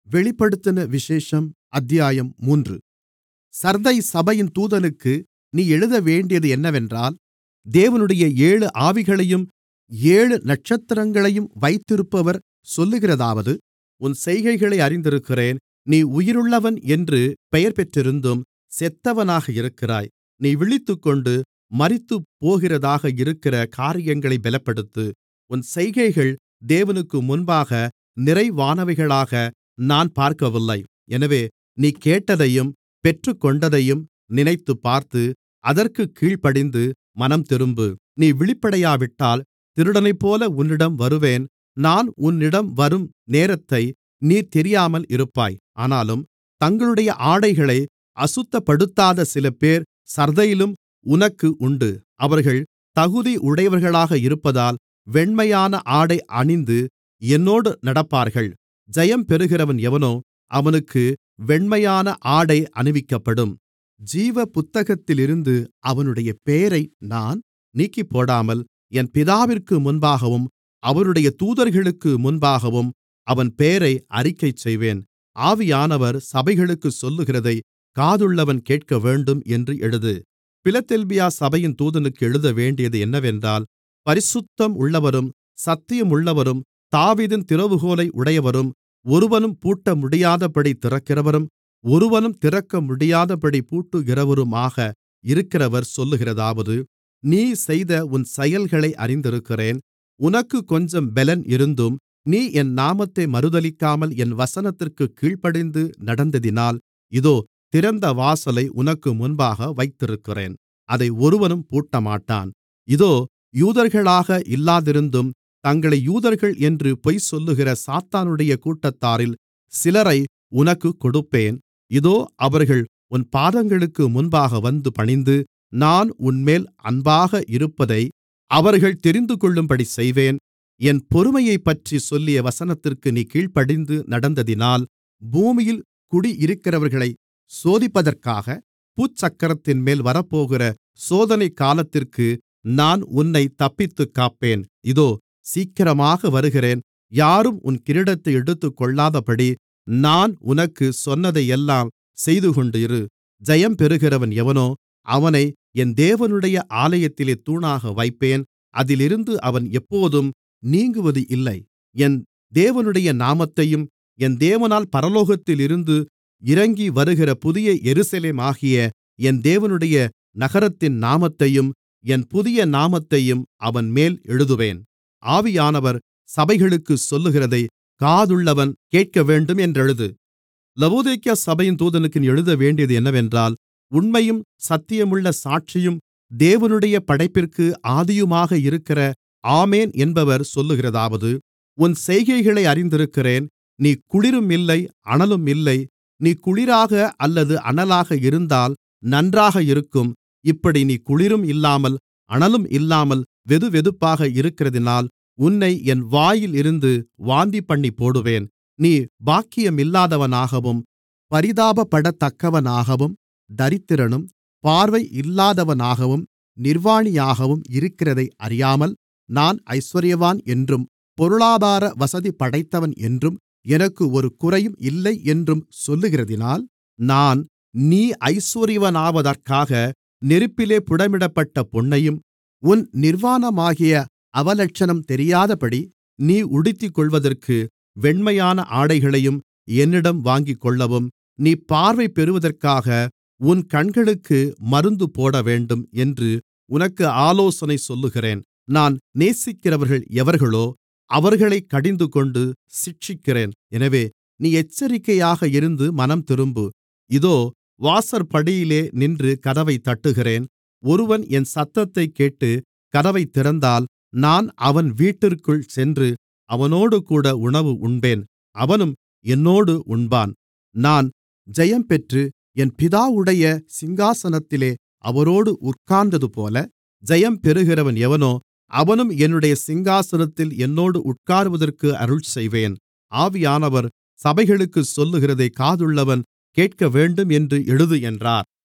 வெளிப்படுத்தின விசேஷம் அத்தியாயம் மூன்று சர்தை சபையின் தூதனுக்கு நீ எழுதவேண்டியது என்னவென்றால் தேவனுடைய ஏழு ஆவிகளையும் ஏழு நட்சத்திரங்களையும் வைத்திருப்பவர் சொல்லுகிறதாவது உன் செய்கைகளை அறிந்திருக்கிறேன் நீ உயிருள்ளவன் என்று பெயர்பெற்றிருந்தும் செத்தவனாக இருக்கிறாய் நீ விழித்துக்கொண்டு மரித்துப்போகிறதாக இருக்கிற காரியங்களைப் பலப்படுத்து உன் செய்கைகள் தேவனுக்கு முன்பாக நிறைவானவைகளாக நான் பார்க்கவில்லை எனவே நீ கேட்டதையும் பெற்றுக்கொண்டதையும் நினைத்துப்பார்த்து அதற்குக் கீழ்ப்படிந்து மனம்திரும்பு நீ விழிப்படையாவிட்டால் திருடனைப்போல உன்னிடம் வருவேன் நான் உன்னிடம் வரும் நேரத்தை நீ தெரியாமல் இருப்பாய் ஆனாலும் தங்களுடைய ஆடைகளை அசுத்தப்படுத்தாத சிலபேர் சர்தையிலும் உனக்கு உண்டு அவர்கள் தகுதியுடையவர்களாக இருப்பதால் வெண்மையான ஆடை அணிந்து என்னோடு நடப்பார்கள் ஜெயம் பெறுகிறவன் எவனோ அவனுக்கு வெண்மையான ஆடை அணிவிக்கப்படும் ஜீவ புத்தகத்திலிருந்து அவனுடைய பெயரை நான் நீக்கிப்போடாமல் என் பிதாவிற்கு முன்பாகவும் அவருடைய தூதர்களுக்கு முன்பாகவும் அவன் பெயரை அறிக்கைசெய்வேன் ஆவியானவர் சபைகளுக்குச் சொல்லுகிறதைக் காதுள்ளவன் கேட்கவேண்டும் என்று எழுது பிலதெல்பியா சபையின் தூதனுக்கு எழுதவேண்டியது என்னவென்றால் பரிசுத்தம் உள்ளவரும் சத்தியமுள்ளவரும் தாவீதின் திறவுகோலை உடையவரும் ஒருவனும் பூட்டமுடியாதபடி திறக்கிறவரும் ஒருவனும் திறக்கமுடியாதபடி பூட்டுகிறவருமாக இருக்கிறவர் சொல்லுகிறதாவது நீ செய்த உன் செயல்களை அறிந்திருக்கிறேன் உனக்குக் கொஞ்சம் பெலன் இருந்தும் நீ என் நாமத்தை மறுதலிக்காமல் என் வசனத்திற்குக் கீழ்ப்படிந்து நடந்ததினால் இதோ திறந்த வாசலை உனக்கு முன்பாக வைத்திருக்கிறேன் அதை ஒருவனும் பூட்டமாட்டான் இதோ யூதர்களாக இல்லாதிருந்தும் தங்களை யூதர்கள் என்று பொய்சொல்லுகிற சாத்தானுடைய கூட்டத்தாரில் சிலரை உனக்குக் கொடுப்பேன் இதோ அவர்கள் உன் பாதங்களுக்கு முன்பாக வந்து பணிந்து நான் உன்மேல் அன்பாக இருப்பதை அவர்கள் தெரிந்துகொள்ளும்படி செய்வேன் என் பொறுமையைப்பற்றிச் சொல்லிய வசனத்திற்கு நீ கீழ்ப்படிந்து நடந்ததினால் பூமியில் குடியிருக்கிறவர்களை சோதிப்பதற்காக பூச்சக்கரத்தின்மேல் வரப்போகிற சோதனை காலத்திற்கு நான் உன்னைத் தப்பித்துக் காப்பேன் இதோ சீக்கிரமாக வருகிறேன் யாரும் உன் கிரீடத்தை எடுத்துக்கொள்ளாதபடி நான் உனக்குச் சொன்னதையெல்லாம் செய்துகொண்டு இரு ஜெயம் பெறுகிறவன் எவனோ அவனை என் தேவனுடைய ஆலயத்திலே தூணாக வைப்பேன் அதிலிருந்து அவன் எப்போதும் நீங்குவது இல்லை என் தேவனுடைய நாமத்தையும் என் தேவனால் பரலோகத்திலிருந்து இறங்கி வருகிற புதிய எருசலேமாகிய என் தேவனுடைய நகரத்தின் நாமத்தையும் என் புதிய நாமத்தையும் அவன்மேல் எழுதுவேன் ஆவியானவர் சபைகளுக்குச் சொல்லுகிறதை காதுள்ளவன் கேட்கவேண்டும் என்றெழுது லவோதிக்கா சபையின் தூதனுக்கு நீ எழுதவேண்டியது என்னவென்றால் உண்மையும் சத்தியமுள்ள சாட்சியும் தேவனுடைய படைப்பிற்கு ஆதியுமாக இருக்கிற ஆமேன் என்பவர் சொல்லுகிறதாவது உன் செய்கைகளை அறிந்திருக்கிறேன் நீ குளிரும் இல்லை அனலும் இல்லை நீ குளிராக அல்லது அனலாக இருந்தால் நன்றாக இருக்கும் இப்படி நீ குளிரும் இல்லாமல் அனலும் இல்லாமல் வெதுவெதுப்பாக இருக்கிறதினால் உன்னை என் வாயில் இருந்து வாந்திபண்ணி போடுவேன் நீ பாக்கியமில்லாதவனாகவும் பரிதாபப்படத்தக்கவனாகவும் தரித்திரனும் பார்வை இல்லாதவனாகவும் நிர்வாணியாகவும் இருக்கிறதை அறியாமல் நான் ஐசுவரியவான் என்றும் பொருளாதார வசதி படைத்தவன் என்றும் எனக்கு ஒரு குறையும் இல்லை என்றும் சொல்லுகிறதினால் நான் நீ ஐசுவரியவனாவதற்காக நெருப்பிலே புடமிடப்பட்ட பொன்னையும் உன் நிர்வாணமாகிய அவலட்சணம் தெரியாதபடி நீ உடுத்திக்கொள்வதற்கு வெண்மையான ஆடைகளையும் என்னிடம் வாங்கிக்கொள்ளவும் நீ பார்வை பெறுவதற்காக உன் கண்களுக்கு மருந்து போடவேண்டும் என்று உனக்கு ஆலோசனை சொல்லுகிறேன் நான் நேசிக்கிறவர்கள் எவர்களோ அவர்களைக் கடிந்துகொண்டு சிட்சிக்கிறேன் எனவே நீ எச்சரிக்கையாக இருந்து மனம்திரும்பு இதோ வாசற்படியிலே நின்று கதவைத் தட்டுகிறேன் ஒருவன் என் சத்தத்தைக் கேட்டு கதவைத் திறந்தால் நான் அவன் வீட்டிற்குள் சென்று அவனோடுகூட உணவு உண்பேன் அவனும் என்னோடு உண்பான் நான் ஜெயம்பெற்று என் பிதாவுடைய சிங்காசனத்திலே அவரோடு உட்கார்ந்ததுபோல ஜெயம் பெறுகிறவன் எவனோ அவனும் என்னுடைய சிங்காசனத்தில் என்னோடு உட்காருவதற்கு அருள்செய்வேன் ஆவியானவர் சபைகளுக்குச் சொல்லுகிறதை காதுள்ளவன் கேட்கவேண்டும் என்று எழுது என்றார்